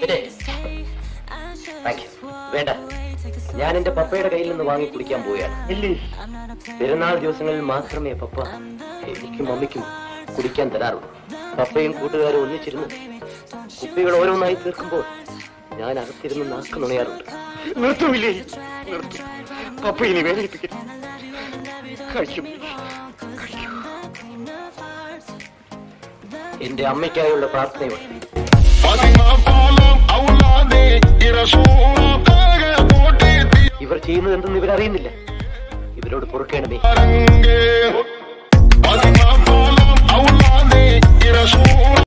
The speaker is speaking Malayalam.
പിന്നെ താങ്ക് യു വേണ്ട ഞാൻ എന്റെ പപ്പയുടെ കയ്യിൽ നിന്ന് വാങ്ങി കുടിക്കാൻ പോവുകയാണ് ഇല്ലേ പെരുന്നാൾ ദിവസങ്ങളിൽ മാത്രമേ പപ്പ എനിക്കും മമ്മിക്കും കുടിക്കാൻ തരാറുള്ളൂ പപ്പയും കൂട്ടുകാരും ഒന്നിച്ചിരുന്ന് കുപ്പികൾ ഓരോന്നായി തീർക്കുമ്പോൾ ഞാൻ അകത്തിരുന്ന് നാക്ക് നുണയാറുണ്ട് നിർത്തുമില്ലേ നിർത്തും പപ്പ ഇനി വേദനിപ്പിക്കരുത് കഴിക്കും കഴിക്കും എന്റെ അമ്മയ്ക്കായുള്ള പ്രാർത്ഥനയുണ്ട് فاطمة فاطمة أولادي رسولك بوتي ഇവർ ചെയ്യുന്നത് എന്തെന്ന് ഇവരറിയുന്നില്ല ഇവരോട് പൊറുക്കേണമേ ترنگے فاطمة فاطمة أولادي رسول